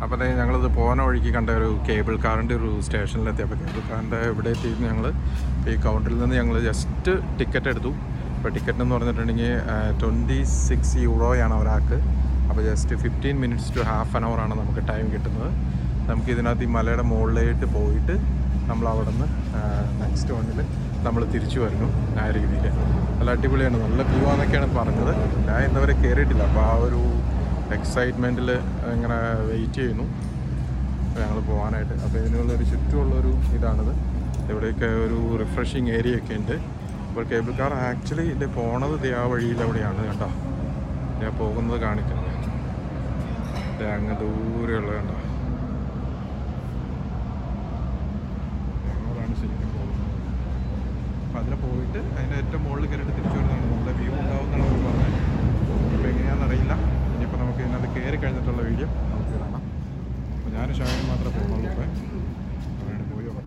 അപ്പോൾ അതെ ഞങ്ങളിത് പോകുന്ന വഴിക്ക് കണ്ട ഒരു കേബിൾ കാറിൻ്റെ ഒരു സ്റ്റേഷനിലെത്തിയപ്പോൾ കേബിൾ കാറിൻ്റെ ഇവിടെ എത്തിയിട്ട് ഞങ്ങൾ ഈ കൗണ്ടറിൽ നിന്ന് ഞങ്ങൾ ജസ്റ്റ് ടിക്കറ്റ് എടുത്തു അപ്പോൾ ടിക്കറ്റ് എന്ന് പറഞ്ഞിട്ടുണ്ടെങ്കിൽ ട്വൻറ്റി സിക്സ് യൂറോയാണ് ഒരാൾക്ക് അപ്പോൾ just fifteen minutes to half an ആണ് നമുക്ക് ടൈം കിട്ടുന്നത് നമുക്ക് ഇതിനകത്ത് ഈ മലയുടെ മുകളിലേക്ക് പോയിട്ട് നമ്മൾ അവിടെ നിന്ന് നെക്സ്റ്റ് വണ്ണിൽ നമ്മൾ തിരിച്ചു വരുന്നു ആ രീതിയിൽ നല്ല അടിപൊളിയാണ് നല്ല വ്യൂ ആണെന്നൊക്കെയാണ് പറഞ്ഞത് ഞാൻ ഇന്നവരെ കയറിയിട്ടില്ല അപ്പോൾ ആ ഒരു എക്സൈറ്റ്മെൻറ്റിൽ ഇങ്ങനെ വെയിറ്റ് ചെയ്യുന്നു ഞങ്ങൾ പോകാനായിട്ട് അപ്പോൾ ഇതിനുള്ളൊരു ചുറ്റുമുള്ളൊരു ഇതാണിത് ഇവിടെയൊക്കെ ഒരു റിഫ്രഷിങ് ഏരിയ ഒക്കെ ഉണ്ട് അപ്പോൾ കേബിൾ കാർ ആക്ച്വലി ഇത് പോണത് ദേ ആ വഴിയിലവിടെയാണ് കേട്ടോ ഞാൻ പോകുന്നത് കാണിക്കുന്നത് ദേ അങ്ങ് ദൂരെയുള്ള കണ്ടോ ഞങ്ങളാണ് ശരിക്കും പോകുന്നത് അപ്പം അതിൽ പോയിട്ട് അതിൻ്റെ ഏറ്റവും മുകളിൽ കയറിയിട്ട് തിരിച്ചു വരുന്നതാണ് നല്ല വ്യൂ ഉണ്ടാവുന്നതാണ് അവർ പറഞ്ഞത് അപ്പോൾ എങ്ങനെയാണെന്ന് അറിയില്ല ഇനിയിപ്പോൾ നമുക്ക് ഇതിനകത്ത് കയറി കഴിഞ്ഞിട്ടുള്ള വീഡിയോ നമുക്ക് കാണാം അപ്പോൾ ഞാനും ഷാനും മാത്രമേ പോകുന്നുള്ളൂ ഇപ്പോൾ അവിടെ പോയി നോക്കാം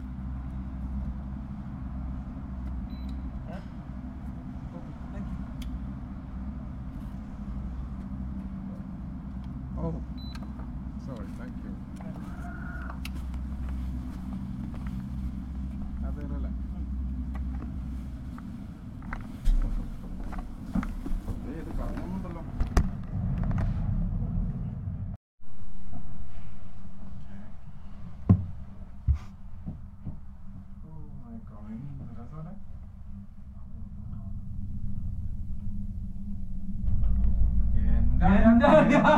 Oh, sorry, thank you. അതേലല്ലേ ഇത് കറങ്ങുന്നുണ്ടല്ലോ Oh my God, എന്ത് രസാണ്. എന്താ?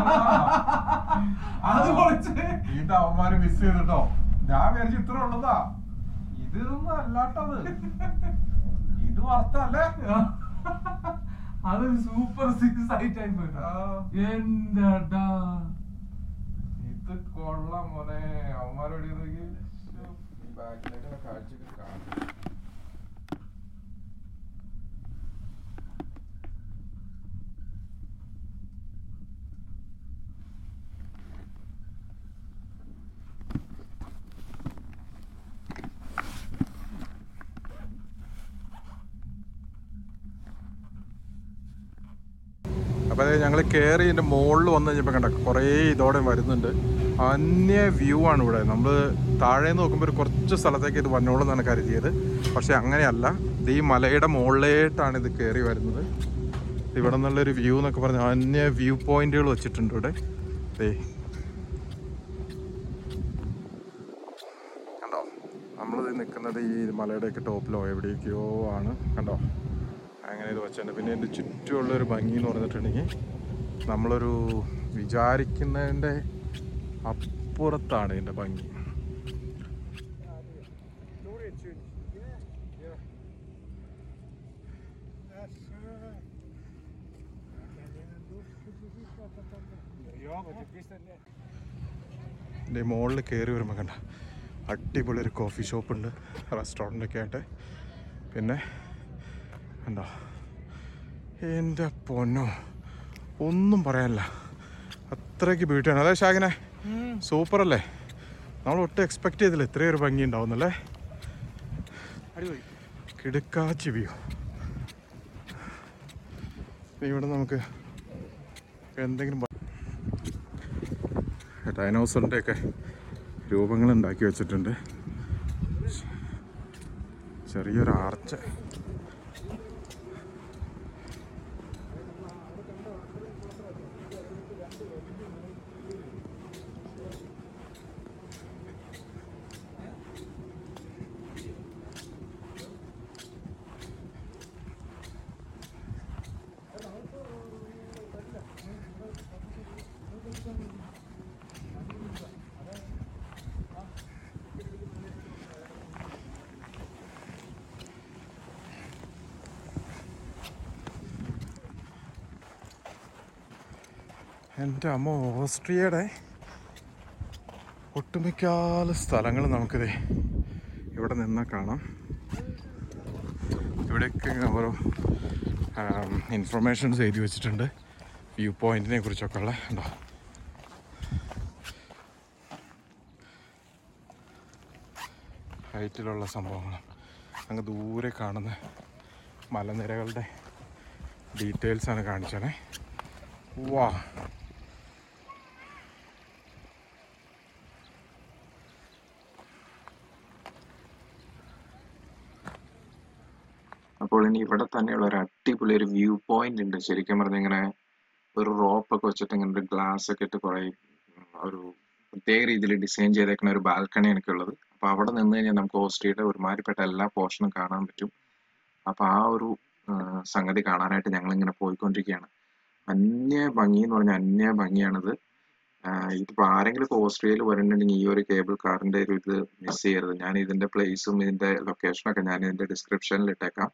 അത് പൊളിച്ച്. ഇത് അവന്മാര് മിസ് ചെയ്തിട്ടോ ഞാൻ വിചാരിച്ചു ഇത്ര ഉള്ളതാ ഇതൊന്നും അല്ലാട്ടത് ഇത് വറുത്തല്ലേ അതൊരു സൂപ്പർ സിക്സ് ആയിട്ട് ആയി പോയി ആ. എന്താ ഇത് കൊള്ളാം മോനെ അവന്മാരോട് ബാക്കിലേക്കുള്ള കാഴ്ചകൾ കാണാം അപ്പോൾ അതായത് ഞങ്ങൾ കയറി ഇതിൻ്റെ മുകളിൽ വന്നു കഴിഞ്ഞപ്പോൾ കണ്ട കുറേ ഇതോടെ വരുന്നുണ്ട് അന്യ വ്യൂ ആണ് ഇവിടെ നമ്മൾ താഴെ നിന്ന് നോക്കുമ്പോൾ ഒരു കുറച്ച് സ്ഥലത്തേക്ക് ഇത് വന്നോളൂ എന്നാണ് കരുതിയത് പക്ഷേ അങ്ങനെയല്ല ഇത് ഈ മലയുടെ മുകളിലേട്ടാണ് ഇത് കയറി വരുന്നത് ഇവിടെ നിന്നുള്ളൊരു വ്യൂ എന്നൊക്കെ പറഞ്ഞാൽ അന്യ വ്യൂ പോയിന്റുകൾ വെച്ചിട്ടുണ്ട് ഇവിടെ ദേ കണ്ടോ നമ്മളിത് നിൽക്കുന്നത് ഈ മലയുടെയൊക്കെ ടോപ്പിലോ എവിടേക്കോ ആണ് കണ്ടോ അങ്ങനെ ഇത് വെച്ചിട്ടുണ്ട് പിന്നെ ഇതിൻ്റെ ചുറ്റുമുള്ളൊരു ഭംഗി എന്ന് പറഞ്ഞിട്ടുണ്ടെങ്കിൽ നമ്മളൊരു വിചാരിക്കുന്നതിൻ്റെ അപ്പുറത്താണ് ഇതിൻ്റെ ഭംഗി ഇതിൻ്റെ മുകളിൽ കയറി വരുമ്പോൾ കണ്ട അടിപൊളി ഒരു കോഫി ഷോപ്പുണ്ട് റെസ്റ്റോറൻ്റൊക്കെ ആയിട്ട് പിന്നെ കണ്ടോ എൻ്റെ പൊന്നോ ഒന്നും പറയാനില്ല അത്രയ്ക്ക് ബ്യൂട്ടിയാണ് അതെ ഷാഗിനെ സൂപ്പർ അല്ലേ നമ്മൾ ഒട്ടും എക്സ്പെക്ട് ചെയ്തില്ല ഇത്രയും ഒരു ഭംഗി ഉണ്ടാവുന്നല്ലേ കിടുക്കാച്ചി വ്യൂ ഇവിടെ നമുക്ക് എന്തെങ്കിലും ഡൈനോസറിൻ്റെ ഒക്കെ രൂപങ്ങൾ ഉണ്ടാക്കി വെച്ചിട്ടുണ്ട് ചെറിയൊരു ആർച്ച് എൻ്റെ അമ്മ ഓസ്ട്രിയയുടെ ഒട്ടുമിക്കാല സ്ഥലങ്ങൾ നമുക്കിത് ഇവിടെ നിന്നാൽ കാണാം ഇവിടെയൊക്കെ ഓരോ ഇൻഫർമേഷൻസ് എഴുതി വെച്ചിട്ടുണ്ട് വ്യൂ പോയിന്റിനെ കുറിച്ചൊക്കെ ഉള്ള ഉണ്ടോ ഹൈറ്റിലുള്ള സംഭവങ്ങൾ അങ്ങ് ദൂരെ കാണുന്ന മലനിരകളുടെ ഡീറ്റെയിൽസ് ആണ് കാണിച്ചത് വാ അപ്പോൾ ഇനി ഇവിടെ തന്നെയുള്ള ഒരു അടിപൊളി ഒരു വ്യൂ പോയിന്റ് ഉണ്ട് ശരിക്കും പറഞ്ഞാൽ ഇങ്ങനെ ഒരു റോപ്പ് ഒക്കെ വെച്ചിട്ട് ഇങ്ങനെ ഒരു ഗ്ലാസ് ഒക്കെ ഇട്ട് കുറേ ഉം, ഒരു പ്രത്യേക രീതിയിൽ ഡിസൈൻ ചെയ്തേക്കുന്ന ഒരു ബാൽക്കണി എനിക്കുള്ളത് അപ്പോൾ അവിടെ നിന്ന് കഴിഞ്ഞാൽ നമുക്ക് ഓസ്ട്രിയയുടെ ഒരുമാതിരിപ്പെട്ട എല്ലാ പോർഷനും കാണാൻ പറ്റും അപ്പോൾ ആ ഒരു ആ, സംഗതി കാണാനായിട്ട് ഞങ്ങൾ ഇങ്ങനെ പോയിക്കൊണ്ടിരിക്കുകയാണ് അന്യ ഭംഗി എന്ന് പറഞ്ഞാൽ അന്യ ഭംഗിയാണിത് ആഹ് ഇതിപ്പോ ആരെങ്കിലും ഇപ്പോൾ ഓസ്ട്രേലിയയിൽ വരുന്നുണ്ടെങ്കിൽ ഈ ഒരു കേബിൾ കാറിന്റെ ഒരു ഇത് മിസ് ചെയ്യരുത് ഞാൻ ഇതിന്റെ പ്ലേസും ഇതിന്റെ ലൊക്കേഷനും ഒക്കെ ഞാൻ ഇതിന്റെ ഡിസ്ക്രിപ്ഷനിൽ ഇട്ടേക്കാം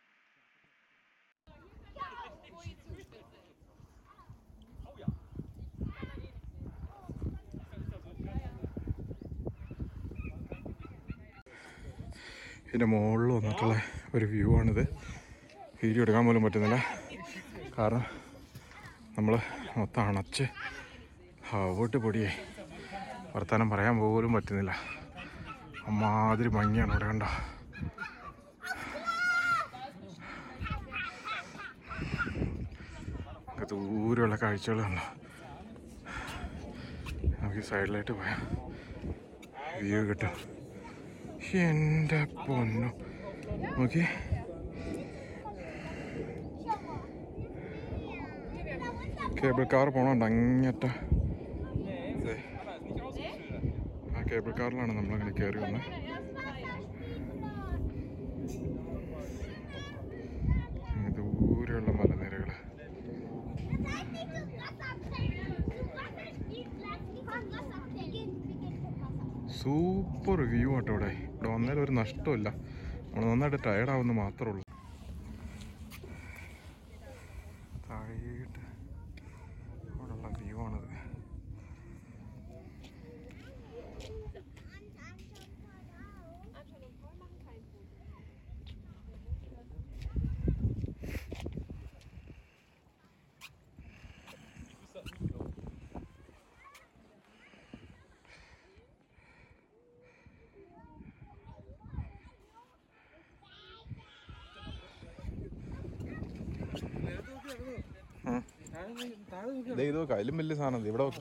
ഇതിൻ്റെ മുകളിൽ വന്നിട്ടുള്ള ഒരു വ്യൂ ആണിത് വീഡിയോ എടുക്കാൻ പോലും പറ്റുന്നില്ല കാരണം നമ്മൾ മൊത്തം അണച്ച് ഹവട്ട് പൊടിയേ വർത്താനം പറയാൻ പോലും പറ്റുന്നില്ല അമ്മാതിരി ഭംഗിയാണ് ഇവിടെ കണ്ട ദൂരെയുള്ള കാഴ്ചകൾ കണ്ടോ നമുക്ക് ഈ സൈഡിലായിട്ട് പോയാൽ വ്യൂ കിട്ടും എൻ്റെ പൊന്നു നോക്കി കേബിൾ കാർ പോണുണ്ട് അങ്ങറ്റ ദേ. ആ കേബിൾ കാറിലാണ് നമ്മളങ്ങനെ കയറി വന്നത് അങ്ങ് ദൂരെയുള്ള മലനിരകൾ സൂപ്പർ വ്യൂ ആട്ടോ ഇവിടെ ഇവിടെ വന്നേരം ഒരു നഷ്ടമില്ല നമ്മൾ നന്നായിട്ട് ടയർഡ് ആവുന്ന മാത്രമേ ഉള്ളൂ താഴേട്ട് അവിടെയുള്ള വ്യൂ ആണിത് ദേ ഇത് നോക്ക് അതിലും വലിയ സാധനം ദേ ഇവിടെ നോക്ക്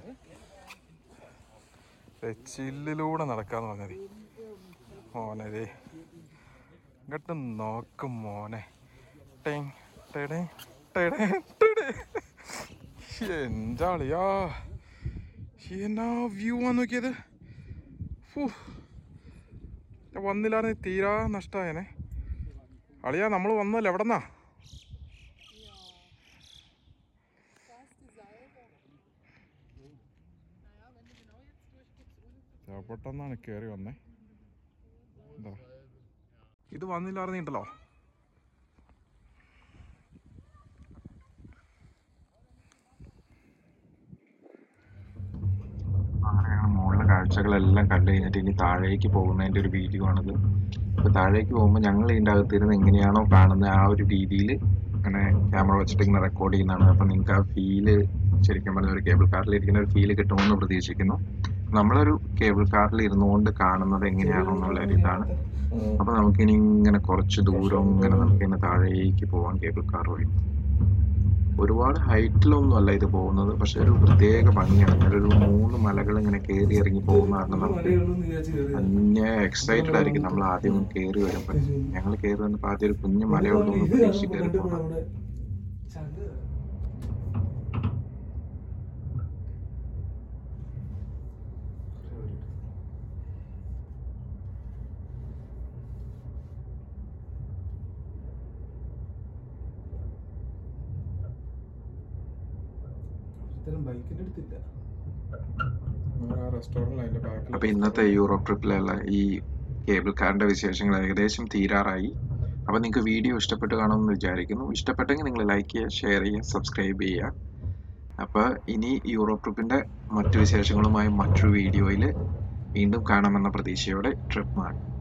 ദേ ചില്ലിലൂടെ നടക്കാന്ന് പറഞ്ഞാൽ മതി മോനെ ദേ ഇങ്ങോട്ട് നോക്കും മോനെ ടെങ് ടെടേ ടെടേ ടെടേ എൻ്റെ ആളിയാ എന്നാ വ്യൂ ആ നോക്കിയത് ഫൂ ഞാൻ വന്നില്ലായിരുന്നു തീരാ നഷ്ടമായേനെ അളിയാ നമ്മൾ വന്നല്ലേ എവിടെന്നാ പെട്ടെന്നാണ് കയറി വന്നേ എന്താ ഇത് വന്നില്ലായിരുന്നിട്ടല്ലോ മുകളിലെ കാഴ്ചകളെല്ലാം കണ്ടു കഴിഞ്ഞിട്ട് ഇനി താഴേക്ക് പോകുന്നതിൻ്റെ ഒരു വീഡിയോ ആണിത് അപ്പോൾ താഴേക്ക് പോകുമ്പോൾ ഞങ്ങൾ ഇതിൻ്റെ അകത്തിരുന്ന് എങ്ങനെയാണോ കാണുന്നത് ആ ഒരു രീതിയിൽ അങ്ങനെ ക്യാമറ വെച്ചിട്ട് ഇങ്ങനെ റെക്കോർഡ് ചെയ്യുന്നതാണ് അപ്പോൾ നിങ്ങൾക്ക് ആ ഫീല് ശരിക്കും പറഞ്ഞ ഒരു കേബിൾ കാറിൽ ഇരിക്കുന്ന ഒരു ഫീല് കിട്ടുമെന്ന് പ്രതീക്ഷിക്കുന്നു നമ്മളൊരു കേബിൾ കാറിൽ ഇരുന്നുകൊണ്ട് കാണുന്നത് എങ്ങനെയാണോ എന്നുള്ള ഒരു ഇതാണ് അപ്പോൾ നമുക്കിനി ഇങ്ങനെ കുറച്ച് ദൂരം ഇങ്ങനെ നമുക്കിങ്ങനെ താഴേക്ക് പോവാം കേബിൾ കാർ വഴി ഒരുപാട് ഹൈറ്റിലൊന്നും അല്ല ഇത് പോകുന്നത് പക്ഷെ ഒരു പ്രത്യേക ഭംഗിയാണ് ഇങ്ങനെ ഒരു മൂന്ന് മലകൾ ഇങ്ങനെ കയറി ഇറങ്ങി പോകുന്ന കാരണം നമുക്ക് അന്യ എക്സൈറ്റഡ് ആയിരിക്കും നമ്മൾ ആദ്യം കയറി വരുമ്പോൾ ഞങ്ങൾ കയറി വന്നപ്പോൾ ആദ്യം ഒരു കുഞ്ഞു മലയുള്ളൂ എന്ന് പ്രതീക്ഷിച്ച് കയറി പോകണം ബൈക്കിന്റെ അടുത്തില്ല അപ്പൊ ഇന്നത്തെ യൂറോപ്പ് ട്രിപ്പിലുള്ള ഈ കേബിൾ കാറിന്റെ വിശേഷങ്ങൾ ഏകദേശം തീരാറായി അപ്പൊ നിങ്ങൾക്ക് വീഡിയോ ഇഷ്ടപ്പെട്ട് കാണുമെന്ന് വിചാരിക്കുന്നു ഇഷ്ടപ്പെട്ടെങ്കിൽ നിങ്ങൾ ലൈക്ക് ചെയ്യുക ഷെയർ ചെയ്യുക സബ്സ്ക്രൈബ് ചെയ്യുക അപ്പൊ ഇനി യൂറോപ്പ് ട്രിപ്പിന്റെ മറ്റു വിശേഷങ്ങളുമായി മറ്റൊരു വീഡിയോയിൽ വീണ്ടും കാണാമെന്ന പ്രതീക്ഷയോടെ ട്രിപ്പ് മാർക്ക്